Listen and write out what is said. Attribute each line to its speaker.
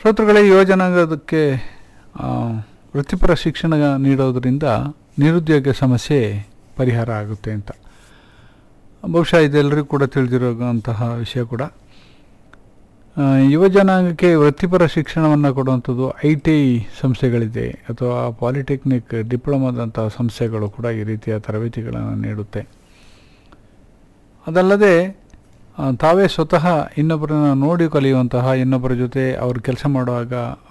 Speaker 1: ಶ್ರೋತೃಗಳೇ ಯೋಜನಾಂಗದಕ್ಕೆ ಆ, ವೃತ್ತಿಪರ ಶಿಕ್ಷಣ ನೀಡೋದರಿಂದ ನಿರುದ್ಯೋಗ ಸಮಸ್ಯೆ ಪರಿಹಾರ ಆಗುತ್ತೆ ಅಂತ ಬಹುಶಃ ಇದೆಲ್ಲರಿಗೂ ಕೂಡ ತಿಳಿದಿರುವಂತಹ ವಿಷಯ ಕೂಡ ಆ, ಯುವ ಜನಾಂಗಕ್ಕೆ ವೃತ್ತಿಪರ ಶಿಕ್ಷಣವನ್ನು ಕೊಡುವಂಥದ್ದು ಐ ಟಿ ಐ ಸಂಸ್ಥೆಗಳಿದೆ ಅಥವಾ ಪಾಲಿಟೆಕ್ನಿಕ್ ಡಿಪ್ಲೊಮಾದಂತಹ ಸಂಸ್ಥೆಗಳು ಕೂಡ ಈ ರೀತಿಯ ತರಬೇತಿಗಳನ್ನು ನೀಡುತ್ತೆ ಅದಲ್ಲದೆ ಆ, ತಾವೇ ಸ್ವತಃ ಇನ್ನೊಬ್ಬರನ್ನ ನೋಡಿ ಕಲಿಯುವಂತಹ ಇನ್ನೊಬ್ಬರ ಜೊತೆ ಅವರು ಕೆಲಸ ಮಾಡುವಾಗ